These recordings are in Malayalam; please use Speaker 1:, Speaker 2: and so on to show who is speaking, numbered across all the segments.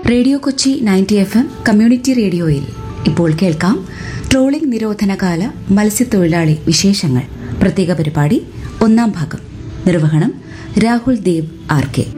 Speaker 1: radio Kochi ninety F M community റേഡിയോയിൽ ഇപ്പോൾ കേൾക്കാം ട്രോളിംഗ് നിരോധനകാല മത്സ്യത്തൊഴിലാളി വിശേഷങ്ങൾ പ്രത്യേക പരിപാടി ഒന്നാം ഭാഗം നിർവഹണം രാഹുൽ ദേവ് ആർ കെ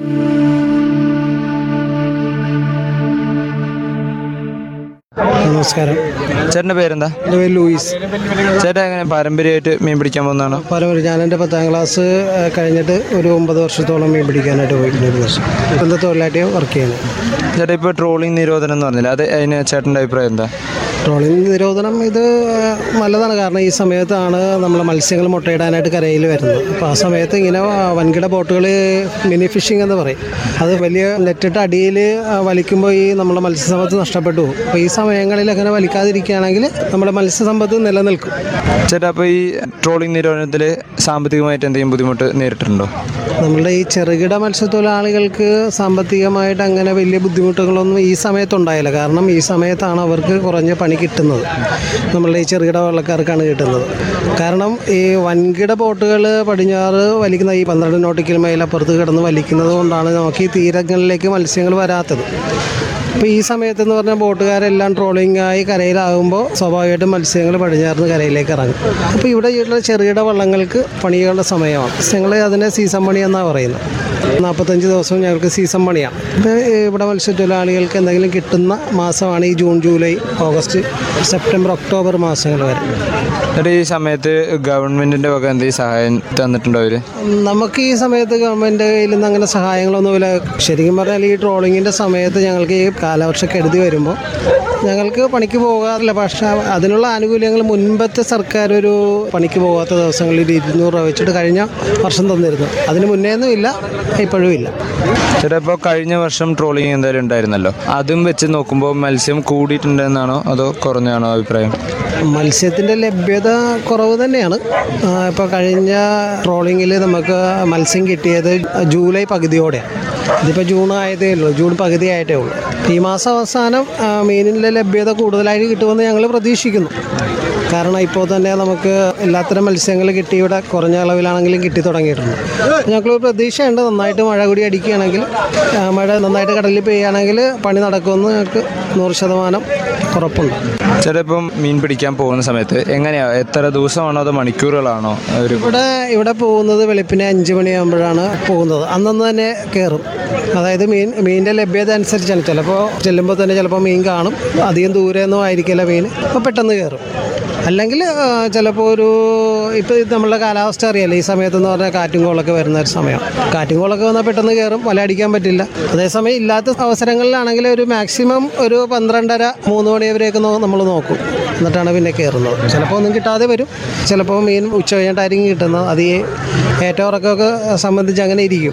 Speaker 2: നമസ്കാരം
Speaker 3: ചേട്ടന്റെ പേരെന്താ
Speaker 2: എൻ്റെ പേര് ലൂയിസ്
Speaker 3: ചേട്ടൻ എങ്ങനെ പാരമ്പര്യമായിട്ട് മീൻ പിടിക്കാൻ പോകുന്നതാണോ
Speaker 2: പലവരും ഞാൻ എൻ്റെ പത്താം ക്ലാസ് ആ, കഴിഞ്ഞിട്ട് ഒരു ഒമ്പത് വർഷത്തോളം മീൻ പിടിക്കാനായിട്ട് പോയിട്ടുണ്ട് ഒരു വർഷം ഇപ്പം തൊഴിലായിട്ട് വർക്ക് ചെയ്യുന്നത്
Speaker 3: ചേട്ടാ ഇപ്പോൾ ട്രോളിംഗ് നിരോധനം എന്ന് പറഞ്ഞില്ല അത് അതിന് ചേട്ടൻ്റെ അഭിപ്രായം എന്താ
Speaker 2: ട്രോളിംഗ് നിരോധനം ഇത് ആ, നല്ലതാണ് കാരണം ഈ സമയത്താണ് നമ്മൾ മത്സ്യങ്ങൾ മുട്ടയിടാനായിട്ട് കരയിൽ വരുന്നത് അപ്പോൾ ആ സമയത്ത് ഇങ്ങനെ ആ, വൻകിട ബോട്ടുകൾ മിനി ഫിഷിംഗ് എന്ന് പറയും അത് വലിയ നെറ്റിട്ട് അടിയിൽ വലിക്കുമ്പോൾ ഈ നമ്മുടെ മത്സ്യസമ്പത്ത് നഷ്ടപ്പെട്ടു പോകും അപ്പോൾ ഈ സമയങ്ങളിൽ അങ്ങനെ വലിക്കാതിരിക്കുകയാണെങ്കിൽ നമ്മുടെ മത്സ്യസമ്പത്ത് നിലനിൽക്കും
Speaker 3: ചേട്ടാ അപ്പോൾ ഈ ട്രോളിംഗ് നിരോധനത്തിൽ സാമ്പത്തികമായിട്ട് എന്തെങ്കിലും ബുദ്ധിമുട്ട് നേരിട്ടിട്ടുണ്ടോ
Speaker 2: നമ്മളുടെ ഈ ചെറുകിട മത്സ്യത്തൊഴിലാളികൾക്ക് സാമ്പത്തികമായിട്ട് അങ്ങനെ വലിയ ബുദ്ധിമുട്ടുകളൊന്നും ഈ സമയത്തുണ്ടായില്ല കാരണം ഈ സമയത്താണ് അവർക്ക് കുറഞ്ഞ പണി കിട്ടുന്നത് നമ്മളുടെ ഈ ചെറുകിട വള്ളക്കാർക്കാണ് കിട്ടുന്നത് കാരണം ഈ വൻകിട ബോട്ടുകൾ പടിഞ്ഞാറ് വലിക്കുന്ന ഈ പന്ത്രണ്ട് നോട്ടിക്കൽ മൈൽ അപ്പുറത്ത് കിടന്ന് വലിക്കുന്നത് കൊണ്ടാണ് നമുക്ക് ഈ തീരങ്ങളിലേക്ക് മത്സ്യങ്ങൾ വരാത്തത് അപ്പോൾ ഈ സമയത്തെന്ന് പറഞ്ഞാൽ ബോട്ടുകാരെല്ലാം ട്രോളിംഗ് ആയി കരയിലാകുമ്പോൾ സ്വാഭാവികമായിട്ടും മത്സ്യങ്ങൾ പടിഞ്ഞാറുന്ന് കരയിലേക്ക് ഇറങ്ങും അപ്പോൾ ഇവിടെ ഉള്ള ചെറുകിട വള്ളങ്ങൾക്ക് പണികളുടെ സമയമാണ് ഞങ്ങൾ അതിനെ സീസൺ പണി എന്നാണ് പറയുന്നത് നാൽപ്പത്തഞ്ച് ദിവസവും ഞങ്ങൾക്ക് സീസൺ പണിയാണ് ഇപ്പോൾ ഇവിടെ മത്സ്യത്തൊഴിലാളികൾക്ക് എന്തെങ്കിലും കിട്ടുന്ന മാസമാണ് ഈ June July August September October മാസങ്ങൾ വരെ
Speaker 3: ചേട്ടാ ഈ സമയത്ത് ഗവൺമെൻറ്റിൻ്റെ വക എന്തെങ്കിലും സഹായം തന്നിട്ടുണ്ടോ അവർ
Speaker 2: നമുക്ക് ഈ സമയത്ത് ഗവൺമെൻറ് കയ്യിൽ നിന്ന് അങ്ങനെ സഹായങ്ങളൊന്നുമില്ല ശരിക്കും പറഞ്ഞാൽ ഈ ട്രോളിങ്ങിൻ്റെ സമയത്ത് ഞങ്ങൾക്ക് ഈ കാലവർഷക്കെടുതി വരുമ്പോൾ ഞങ്ങൾക്ക് പണിക്ക് പോകാറില്ല പക്ഷേ അതിനുള്ള ആനുകൂല്യങ്ങൾ മുൻപത്തെ സർക്കാർ ഒരു പണിക്ക് പോകാത്ത ദിവസങ്ങളിൽ ഒരു ഇരുന്നൂറ് രൂപ വെച്ചിട്ട് കഴിഞ്ഞ വർഷം തന്നിരുന്നു അതിന് മുന്നേന്നും ഇല്ല ഇപ്പോഴും ഇല്ല
Speaker 3: ചേട്ടാ ഇപ്പോൾ കഴിഞ്ഞ വർഷം ട്രോളിംഗ് എന്തായാലും ഉണ്ടായിരുന്നല്ലോ അതും വെച്ച് നോക്കുമ്പോൾ മത്സ്യം കൂടിയിട്ടുണ്ടെന്നാണോ അതോ കുറഞ്ഞാണോ അഭിപ്രായം
Speaker 2: മത്സ്യത്തിൻ്റെ ലഭ്യത കുറവ് തന്നെയാണ് ഇപ്പോൾ കഴിഞ്ഞ ട്രോളിങ്ങിൽ നമുക്ക് മത്സ്യം കിട്ടിയത് ജൂലൈ പകുതിയോടെയാണ് ഇതിപ്പോൾ ജൂൺ ആയതേ ഉള്ളൂ ജൂൺ പകുതി ആയിട്ടേ ഉള്ളൂ ഈ മാസം അവസാനം ആ, മീനിൻ്റെ ലഭ്യത കൂടുതലായിട്ട് കിട്ടുമെന്ന് ഞങ്ങൾ പ്രതീക്ഷിക്കുന്നു കാരണം ഇപ്പോൾ തന്നെ നമുക്ക് എല്ലാത്തരം മത്സ്യങ്ങൾ കിട്ടി ഇവിടെ കുറഞ്ഞ അളവിലാണെങ്കിലും കിട്ടി തുടങ്ങിയിട്ടുണ്ട് ഞങ്ങൾക്ക് പ്രതീക്ഷയുണ്ട് നന്നായിട്ട് മഴ കൂടി അടിക്കുകയാണെങ്കിൽ ആ, മഴ നന്നായിട്ട് കടലിൽ പെയ്യുകയാണെങ്കിൽ പണി നടക്കുമെന്ന് ഞങ്ങൾക്ക് നൂറ് ശതമാനം ഉറപ്പുണ്ട്
Speaker 3: ചേട്ടാ ഇപ്പം മീൻ പിടിക്കാൻ പോകുന്ന സമയത്ത് എങ്ങനെയാണ് എത്ര ദിവസമാണോ അതോ മണിക്കൂറുകളാണോ ഒരു
Speaker 2: ഇവിടെ ഇവിടെ പോകുന്നത് വെളുപ്പിനെ അഞ്ച് മണിയാകുമ്പോഴാണ് പോകുന്നത് അന്നന്ന് തന്നെ കയറും അതായത് മീൻ മീനിൻ്റെ ലഭ്യത അനുസരിച്ചാണ് ചിലപ്പോൾ ചെല്ലുമ്പോൾ തന്നെ ചിലപ്പോൾ മീൻ കാണും അധികം ദൂരെയൊന്നും ആയിരിക്കില്ല മീൻ അപ്പോൾ പെട്ടെന്ന് കയറും അല്ലെങ്കിൽ ചിലപ്പോൾ ഒരു ഇപ്പോൾ ഇത് നമ്മളുടെ കാലാവസ്ഥ അറിയാലോ ഈ സമയത്തെന്ന് പറഞ്ഞാൽ കാറ്റും കോളൊക്കെ വരുന്ന ഒരു സമയം കാറ്റും കോളൊക്കെ വന്നാൽ പെട്ടെന്ന് കയറും വല അടിക്കാൻ പറ്റില്ല അതേസമയം ഇല്ലാത്ത അവസരങ്ങളിലാണെങ്കിൽ ഒരു മാക്സിമം ഒരു പന്ത്രണ്ടര മൂന്ന് മണി വരെയൊക്കെ നമ്മൾ നോക്കും എന്നിട്ടാണ് പിന്നെ കയറുന്നത് ചിലപ്പോൾ ഒന്നും കിട്ടാതെ വരും ചിലപ്പോൾ മീൻ ഉച്ച കഴിഞ്ഞിട്ടായിരിക്കും കിട്ടുന്നത് അത് ഈ ഏറ്റവും ഉറക്കമൊക്കെ സംബന്ധിച്ച് അങ്ങനെ ഇരിക്കും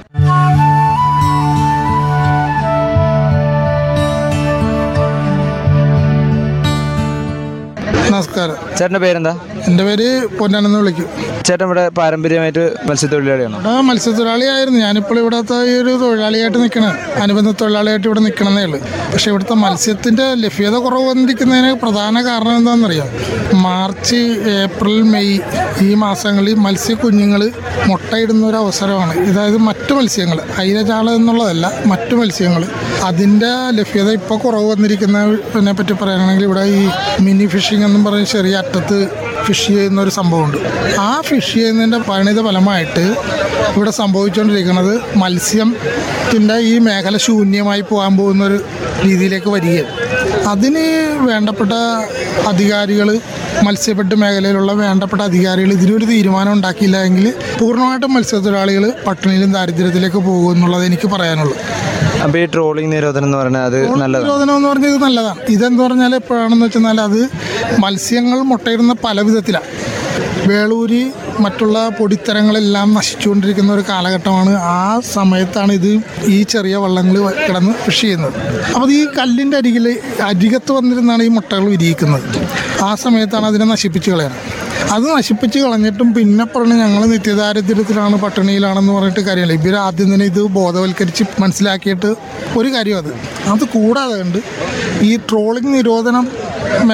Speaker 4: നമസ്കാരം
Speaker 3: ചേട്ടൻ്റെ പേരെന്താ
Speaker 4: എൻ്റെ പേര് പൊന്നാനെന്ന് വിളിക്കും
Speaker 3: ചേട്ടൻ ഇവിടെ പാരമ്പര്യമായിട്ട് മത്സ്യത്തൊഴിലാളിയാണോ
Speaker 4: ഇവിടെ മത്സ്യത്തൊഴിലാളിയായിരുന്നു ഞാനിപ്പോൾ ഇവിടുത്തെ ഈ ഒരു തൊഴിലാളിയായിട്ട് നിൽക്കണ അനുബന്ധ തൊഴിലാളിയായിട്ട് ഇവിടെ നിൽക്കണമെന്നേ ഉള്ളൂ പക്ഷേ ഇവിടുത്തെ മത്സ്യത്തിൻ്റെ ലഭ്യത കുറവ് വന്നിരിക്കുന്നതിന് പ്രധാന കാരണം എന്താണെന്നറിയാം മാർച്ച് ഏപ്രിൽ മെയ് ഈ മാസങ്ങളിൽ മത്സ്യക്കുഞ്ഞുങ്ങൾ മുട്ടയിടുന്ന ഒരു അവസരമാണ് അതായത് മറ്റു മത്സ്യങ്ങൾ അയിലചാള എന്നുള്ളതല്ല മറ്റു മത്സ്യങ്ങൾ അതിൻ്റെ ലഭ്യത ഇപ്പോൾ കുറവ് വന്നിരിക്കുന്നതിനെ പറ്റി പറയുകയാണെങ്കിൽ ഇവിടെ ഈ മിനി ഫിഷിംഗ് എന്നും പറഞ്ഞ് ചെറിയ അറ്റത്ത് ഫിഷ് ചെയ്യുന്ന ഒരു സംഭവമുണ്ട് ആ ഫിഷ് ചെയ്യുന്നതിൻ്റെ പരിണിത ഫലമായിട്ട് ഇവിടെ സംഭവിച്ചുകൊണ്ടിരിക്കുന്നത് മത്സ്യത്തിൻ്റെ ഈ മേഖല ശൂന്യമായി പോകാൻ പോകുന്ന ഒരു രീതിയിലേക്ക് വരികയാണ് അതിന് വേണ്ടപ്പെട്ട അധികാരികൾ മത്സ്യബെഡ് മേഖലയിലുള്ള വേണ്ടപ്പെട്ട അധികാരികൾ ഇതിനൊരു തീരുമാനം ഉണ്ടാക്കിയില്ല എങ്കിൽ പൂർണ്ണമായിട്ടും മത്സ്യത്തൊഴിലാളികൾ പട്ടിണിയിലും ദാരിദ്ര്യത്തിലേക്ക് പോകും എന്നുള്ളത് എനിക്ക് പറയാനുള്ളൂ
Speaker 3: അപ്പോൾ ഈ ട്രോളിംഗ് നിരോധനം എന്ന് പറഞ്ഞാൽ അത് നല്ലതാണ്
Speaker 4: നിരോധനം എന്ന് പറഞ്ഞാൽ ഇത് നല്ലതാണ് ഇതെന്ന് പറഞ്ഞാൽ എപ്പോഴാണെന്ന് വെച്ചാൽ അത് മത്സ്യങ്ങൾ മുട്ടയിടുന്ന പല വിധത്തിലാണ് വേളൂരി മറ്റുള്ള പൊടിത്തരങ്ങളെല്ലാം നശിച്ചുകൊണ്ടിരിക്കുന്ന ഒരു കാലഘട്ടമാണ് ആ സമയത്താണ് ഇത് ഈ ചെറിയ വള്ളങ്ങൾ കിടന്ന് കൃഷി ചെയ്യുന്നത് അപ്പോൾ ഈ കല്ലിൻ്റെ അരികിൽ അരികത്ത് വന്നിരുന്നാണ് ഈ മുട്ടകൾ വിരിയിക്കുന്നത് ആ സമയത്താണ് അതിനെ നശിപ്പിച്ച് കളയുന്നത് അത് നശിപ്പിച്ച് കളഞ്ഞിട്ടും പിന്നെ പറഞ്ഞ് ഞങ്ങൾ നിത്യദാരിദ്ര്യത്തിലാണ് പട്ടിണിയിലാണെന്ന് പറഞ്ഞിട്ട് കാര്യമില്ല ഇവർ ആദ്യം തന്നെ ഇത് ബോധവൽക്കരിച്ച് മനസ്സിലാക്കിയിട്ട് ഒരു കാര്യം അത് അത് കൂടാതെ ഉണ്ട് ഈ ട്രോളിംഗ് നിരോധനം